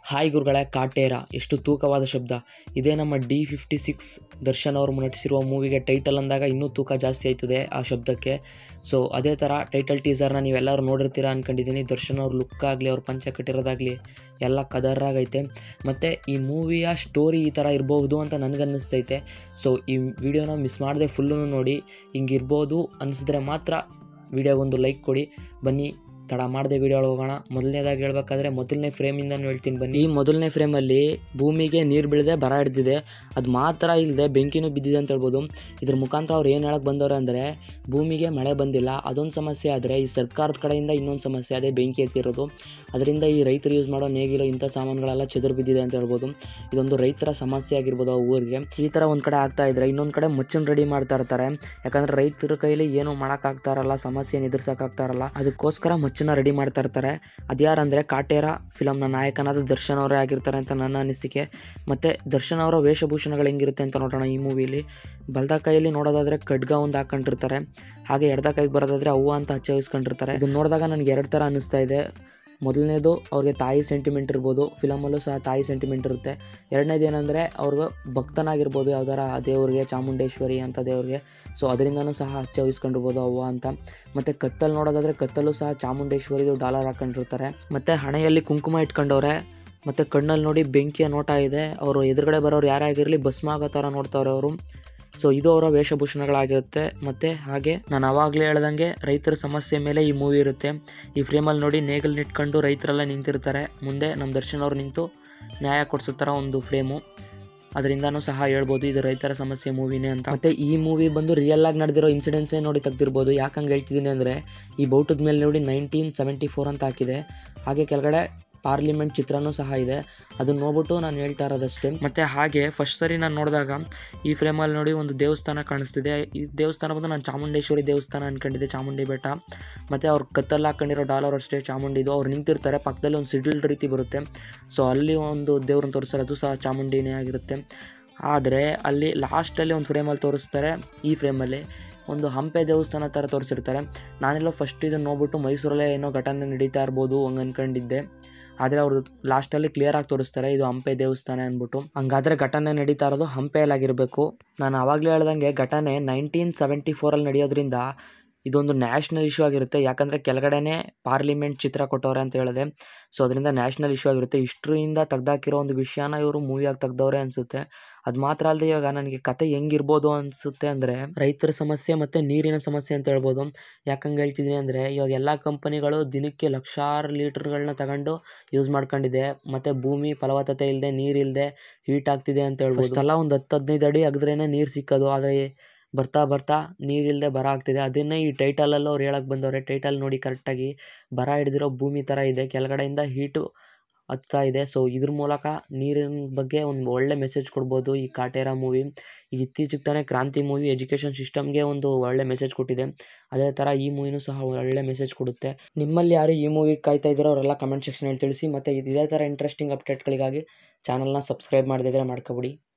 hi ಗುರುಗಳೇ ಕಾಟೇರ ಎಷ್ಟು ತೂಕವಾದ ಶಬ್ದ ಇದೇ ನಮ್ಮ ಡಿ ಫಿಫ್ಟಿ ಸಿಕ್ಸ್ ದರ್ಶನ್ ಅವರು ನಟಿಸಿರುವ ಮೂವಿಗೆ ಟೈಟಲ್ ಅಂದಾಗ ಇನ್ನೂ ತೂಕ ಜಾಸ್ತಿ ಆಯ್ತದೆ ಆ ಶಬ್ದಕ್ಕೆ ಸೊ ಅದೇ ಥರ ಟೈಟಲ್ ಟೀಸರ್ನ ನೀವೆಲ್ಲರೂ ನೋಡಿರ್ತೀರ ಅಂದ್ಕೊಂಡಿದ್ದೀನಿ ದರ್ಶನ್ ಅವ್ರ ಲುಕ್ ಆಗಲಿ ಅವ್ರ ಪಂಚ ಕಟ್ಟಿರೋದಾಗಲಿ ಎಲ್ಲ ಕದರಾಗೈತೆ ಮತ್ತು ಈ ಮೂವಿಯ ಸ್ಟೋರಿ ಈ ಥರ ಇರಬಹುದು ಅಂತ ನನಗನ್ನಿಸ್ತೈತೆ ಸೊ ಈ ವಿಡಿಯೋನ ಮಿಸ್ ಮಾಡದೆ ಫುಲ್ಲು ನೋಡಿ ಹಿಂಗಿರ್ಬೋದು ಅನಿಸಿದ್ರೆ ಮಾತ್ರ ವಿಡಿಯೋಗೊಂದು ಲೈಕ್ ಕೊಡಿ ಬನ್ನಿ ತಡ ಮಾಡದೆ ವಿಡಿಯೋ ಹೋಗೋಣ ಮೊದಲನೇದಾಗಿ ಹೇಳ್ಬೇಕಾದ್ರೆ ಮೊದಲನೇ ಫ್ರೇಮಿಂದನೂ ಹೇಳ್ತೀನಿ ಬನ್ನಿ ಈ ಮೊದಲನೇ ಫ್ರೇಮಲ್ಲಿ ಭೂಮಿಗೆ ನೀರು ಬೀಳದೆ ಬರ ಹಿಡ್ದಿದೆ ಅದು ಮಾತ್ರ ಇಲ್ಲದೆ ಬೆಂಕಿನೂ ಬಿದ್ದಿದೆ ಅಂತ ಹೇಳ್ಬೋದು ಇದ್ರ ಮುಖಾಂತರ ಅವ್ರು ಏನು ಹೇಳಕ್ಕೆ ಬಂದವ್ರೆ ಅಂದರೆ ಭೂಮಿಗೆ ಮಳೆ ಬಂದಿಲ್ಲ ಅದೊಂದು ಸಮಸ್ಯೆ ಆದರೆ ಈ ಸರ್ಕಾರದ ಕಡೆಯಿಂದ ಇನ್ನೊಂದು ಸಮಸ್ಯೆ ಅದೇ ಬೆಂಕಿ ಎತ್ತಿರೋದು ಅದರಿಂದ ಈ ರೈತರು ಯೂಸ್ ಮಾಡೋ ನೇಗಿಲು ಇಂಥ ಸಾಮಾನುಗಳೆಲ್ಲ ಚೆದರು ಬಿದ್ದಿದೆ ಅಂತ ಹೇಳ್ಬೋದು ಇದೊಂದು ರೈತರ ಸಮಸ್ಯೆ ಆಗಿರ್ಬೋದು ಆ ಊರಿಗೆ ಈ ಥರ ಒಂದು ಕಡೆ ಆಗ್ತಾ ಇದ್ರೆ ಇನ್ನೊಂದು ಕಡೆ ಮುಚ್ಚನ್ ರೆಡಿ ಮಾಡ್ತಾ ಇರ್ತಾರೆ ಯಾಕಂದ್ರೆ ರೈತರ ಕೈಲಿ ಏನು ಮಾಡೋಕ್ಕಾಗ್ತಾ ಇರಲ್ಲ ಸಮಸ್ಯೆನ ಎದುರ್ಸೋಕ್ಕಾಗ್ತಾ ಇರಲ್ಲ ಅದಕ್ಕೋಸ್ಕರ ಮಚ್ಚನ್ನ ರೆಡಿ ಮಾಡ್ತಾ ಇರ್ತಾರೆ ಅದ್ಯಾರಂದರೆ ಕಾಟೇರ ಫಿಲಮ್ನ ನಾಯಕನಾದ ದರ್ಶನ್ ಅವರೇ ಆಗಿರ್ತಾರೆ ಅಂತ ನನ್ನ ಅನಿಸಿಕೆ ಮತ್ತು ದರ್ಶನ್ ಅವರ ವೇಷಭೂಷಣಗಳು ಹೆಂಗಿರುತ್ತೆ ಅಂತ ನೋಡೋಣ ಈ ಮೂವಿಲಿ ಬಲ್ದ ಕೈಯಲ್ಲಿ ನೋಡೋದಾದ್ರೆ ಖಡ್ಗ ಒಂದು ಹಾಕೊಂಡಿರ್ತಾರೆ ಹಾಗೆ ಎಡದ ಕೈಗೆ ಬರೋದಾದ್ರೆ ಅವ್ವ ಅಂತ ಹಚ್ಚ ವಹಿಸ್ಕೊಂಡಿರ್ತಾರೆ ಇದನ್ನ ನೋಡಿದಾಗ ನನಗೆ ಎರಡು ಥರ ಅನ್ನಿಸ್ತಾ ಇದೆ ಮೊದಲನೇದು ಅವ್ರಿಗೆ ತಾಯಿ ಸೆಂಟಿಮೆಂಟ್ ಇರ್ಬೋದು ಫಿಲಮಲ್ಲೂ ಸಹ ತಾಯಿ ಸೆಂಟಿಮೆಂಟ್ ಇರುತ್ತೆ ಎರಡನೇದು ಏನಂದರೆ ಅವ್ರಿಗೆ ಭಕ್ತನಾಗಿರ್ಬೋದು ಯಾವ್ದಾರ ಆ ದೇವ್ರಿಗೆ ಚಾಮುಂಡೇಶ್ವರಿ ಅಂತ ದೇವ್ರಿಗೆ ಸೊ ಅದರಿಂದನೂ ಸಹ ಹಚ್ಚ ವಹಿಸ್ಕೊಂಡಿರ್ಬೋದು ಅವ್ವ ಅಂತ ಮತ್ತು ಕತ್ತಲ್ಲಿ ನೋಡೋದಾದರೆ ಕತ್ತಲ್ಲೂ ಸಹ ಚಾಮುಂಡೇಶ್ವರಿದು ಡಾಲರ್ ಹಾಕೊಂಡಿರ್ತಾರೆ ಮತ್ತು ಹಣೆಯಲ್ಲಿ ಕುಂಕುಮ ಇಟ್ಕೊಂಡವ್ರೆ ಮತ್ತು ಕಣ್ಣಲ್ಲಿ ನೋಡಿ ಬೆಂಕಿಯ ನೋಟ ಇದೆ ಅವರು ಎದುರುಗಡೆ ಬರೋರು ಯಾರೇ ಆಗಿರಲಿ ಭಸ್ಮ ಆಗೋ ಥರ ನೋಡ್ತಾವ್ರೆ ಅವರು ಸೊ ಇದು ಅವರ ವೇಷಭೂಷಣಗಳಾಗಿರುತ್ತೆ ಮತ್ತು ಹಾಗೆ ನಾನು ಆವಾಗಲೇ ಹೇಳ್ದಂಗೆ ರೈತರ ಸಮಸ್ಯೆ ಮೇಲೆ ಈ ಮೂವಿ ಇರುತ್ತೆ ಈ ಫ್ರೇಮಲ್ಲಿ ನೋಡಿ ನೇಗಲ್ ನಿಟ್ಕೊಂಡು ರೈತರೆಲ್ಲ ನಿಂತಿರ್ತಾರೆ ಮುಂದೆ ನಮ್ಮ ದರ್ಶನ್ ಅವ್ರು ನಿಂತು ನ್ಯಾಯ ಕೊಡ್ಸೋ ಥರ ಒಂದು ಫ್ರೇಮು ಅದರಿಂದನೂ ಸಹ ಹೇಳ್ಬೋದು ಇದು ರೈತರ ಸಮಸ್ಯೆ ಮೂವಿನೇ ಅಂತ ಮತ್ತು ಈ ಮೂವಿ ಬಂದು ರಿಯಲ್ ಆಗಿ ನಡೆದಿರೋ ಇನ್ಸಿಡೆನ್ಸೇ ನೋಡಿ ತೆಗ್ದಿರ್ಬೋದು ಯಾಕಂಗೆ ಹೇಳ್ತಿದ್ದೀನಿ ಅಂದರೆ ಈ ಬೌಟದ ಮೇಲೆ ನೋಡಿ ನೈನ್ಟೀನ್ ಸೆವೆಂಟಿ ಫೋರ್ ಅಂತ ಹಾಕಿದೆ ಹಾಗೆ ಕೆಳಗಡೆ ಪಾರ್ಲಿಮೆಂಟ್ ಚಿತ್ರನೂ ಸಹ ಇದೆ ಅದನ್ನ ನೋಡ್ಬಿಟ್ಟು ನಾನು ಹೇಳ್ತಾ ಇರೋದಷ್ಟೇ ಮತ್ತು ಹಾಗೆ ಫಸ್ಟ್ ಸರಿ ನಾನು ನೋಡಿದಾಗ ಈ ಫ್ರೇಮಲ್ಲಿ ನೋಡಿ ಒಂದು ದೇವಸ್ಥಾನ ಕಾಣಿಸ್ತಿದೆ ಈ ದೇವಸ್ಥಾನ ಬಂದು ನಾನು ಚಾಮುಂಡೇಶ್ವರಿ ದೇವಸ್ಥಾನ ಅನ್ಕೊಂಡಿದ್ದೆ ಚಾಮುಂಡಿ ಬೆಟ್ಟ ಮತ್ತು ಅವ್ರು ಕತ್ತಲ್ಲಿ ಹಾಕೊಂಡಿರೋ ಡಾಲರ್ ಅಷ್ಟೇ ಚಾಮುಂಡಿದು ಅವ್ರು ನಿಂತಿರ್ತಾರೆ ಪಕ್ಕದಲ್ಲಿ ಒಂದು ಸಿಡಿಲ್ ರೀತಿ ಬರುತ್ತೆ ಸೊ ಅಲ್ಲಿ ಒಂದು ದೇವ್ರನ್ನ ತೋರಿಸ್ತಾರೆ ಅದು ಸಹ ಚಾಮುಂಡಿನೇ ಆಗಿರುತ್ತೆ ಆದರೆ ಅಲ್ಲಿ ಲಾಸ್ಟಲ್ಲಿ ಒಂದು ಫ್ರೇಮಲ್ಲಿ ತೋರಿಸ್ತಾರೆ ಈ ಫ್ರೇಮಲ್ಲಿ ಒಂದು ಹಂಪೆ ದೇವಸ್ಥಾನ ಥರ ತೋರಿಸಿರ್ತಾರೆ ನಾನೆಲ್ಲೋ ಫಸ್ಟ್ ಇದನ್ನು ನೋಡ್ಬಿಟ್ಟು ಮೈಸೂರಲ್ಲೇ ಏನೋ ಘಟನೆ ನಡೀತಾ ಇರ್ಬೋದು ಹಂಗೆ ಅನ್ಕೊಂಡಿದ್ದೆ ಆದರೆ ಅವರು ಲಾಸ್ಟಲ್ಲಿ ಕ್ಲಿಯರಾಗಿ ತೋರಿಸ್ತಾರೆ ಇದು ಹಂಪೆ ದೇವಸ್ಥಾನ ಅಂದ್ಬಿಟ್ಟು ಹಂಗಾದ್ರೆ ಘಟನೆ ನಡೀತಾ ಇರೋದು ಹಂಪೆಯಲ್ಲಾಗಿರಬೇಕು ನಾನು ಆವಾಗಲೇ ಹೇಳ್ದಂಗೆ ಘಟನೆ ನೈನ್ಟೀನ್ ಸೆವೆಂಟಿ ಫೋರಲ್ಲಿ ನಡೆಯೋದ್ರಿಂದ ಇದೊಂದು ನ್ಯಾಷನಲ್ ಇಶ್ಯೂ ಆಗಿರುತ್ತೆ ಯಾಕಂದರೆ ಕೆಳಗಡೆನೇ ಪಾರ್ಲಿಮೆಂಟ್ ಚಿತ್ರ ಕೊಟ್ಟವ್ರೆ ಅಂತ ಹೇಳಿದೆ ಸೊ ಅದರಿಂದ ನ್ಯಾಷನಲ್ ಇಶ್ಯೂ ಆಗಿರುತ್ತೆ ಹಿಸ್ಟ್ರಿಯಿಂದ ತೆಗ್ದಾಕಿರೋ ಒಂದು ವಿಷಯನ ಇವರು ಮೂವಿಯಾಗಿ ತೆಗ್ದವ್ರೆ ಅನಿಸುತ್ತೆ ಅದು ಮಾತ್ರ ಅಲ್ಲದೆ ಇವಾಗ ನನಗೆ ಕತೆ ಹೆಂಗಿರ್ಬೋದು ಅನಿಸುತ್ತೆ ಅಂದರೆ ರೈತರ ಸಮಸ್ಯೆ ಮತ್ತು ನೀರಿನ ಸಮಸ್ಯೆ ಅಂತ ಹೇಳ್ಬೋದು ಯಾಕಂಗೆ ಹೇಳ್ತಿದ್ದೀನಿ ಅಂದರೆ ಇವಾಗ ಎಲ್ಲ ಕಂಪನಿಗಳು ದಿನಕ್ಕೆ ಲಕ್ಷಾರು ಲೀಟರ್ಗಳನ್ನ ತಗೊಂಡು ಯೂಸ್ ಮಾಡ್ಕೊಂಡಿದೆ ಮತ್ತು ಭೂಮಿ ಫಲವತ್ತತೆ ಇಲ್ಲದೆ ನೀರಿಲ್ಲದೆ ಹೀಟ್ ಆಗ್ತಿದೆ ಅಂತ ಹೇಳ್ಬೋದು ಅಲ್ಲ ಒಂದು ಹತ್ತು ಹದಿನೈದು ಅಡಿ ಅಗದ್ರೇ ನೀರು ಸಿಕ್ಕೋದು ಆದರೆ ಬರ್ತಾ ಬರ್ತಾ ನೀರಿಲ್ಲದೆ ಬರ ಆಗ್ತಿದೆ ಅದನ್ನೇ ಈ ಟೈಟಲಲ್ಲೂ ಅವ್ರು ಹೇಳಕ್ಕೆ ಬಂದವ್ರೆ ಟೈಟಲ್ ನೋಡಿ ಕರೆಕ್ಟಾಗಿ ಬರ ಹಿಡ್ದಿರೋ ಭೂಮಿ ಥರ ಇದೆ ಕೆಳಗಡೆಯಿಂದ ಹೀಟು ಹತ್ತಾ ಇದೆ ಸೊ ಇದ್ರ ಮೂಲಕ ನೀರಿನ ಬಗ್ಗೆ ಒಂದು ಒಳ್ಳೆ ಮೆಸೇಜ್ ಕೊಡ್ಬೋದು ಈ ಕಾಟೇರ ಮೂವಿ ಈಗ ಇತ್ತೀಚೆಗೆ ತಾನೇ ಕ್ರಾಂತಿ ಮೂವಿ ಎಜುಕೇಷನ್ ಸಿಸ್ಟಮ್ಗೆ ಒಂದು ಒಳ್ಳೆ ಮೆಸೇಜ್ ಕೊಟ್ಟಿದೆ ಅದೇ ಥರ ಈ ಮೂವಿನೂ ಸಹ ಒಳ್ಳೆ ಮೆಸೇಜ್ ಕೊಡುತ್ತೆ ನಿಮ್ಮಲ್ಲಿ ಯಾರು ಈ ಮೂವಿ ಕಾಯ್ತಾ ಇದ್ದೀರೋ ಅವರೆಲ್ಲ ಕಮೆಂಟ್ ಸೆಕ್ಷನಲ್ಲಿ ತಿಳಿಸಿ ಮತ್ತು ಇದೇ ಥರ ಇಂಟ್ರೆಸ್ಟಿಂಗ್ ಅಪ್ಡೇಟ್ಗಳಿಗಾಗಿ ಚಾನಲ್ನ ಸಬ್ಸ್ಕ್ರೈಬ್ ಮಾಡದಿದ್ರೆ ಮಾಡ್ಕೊಬಿಡಿ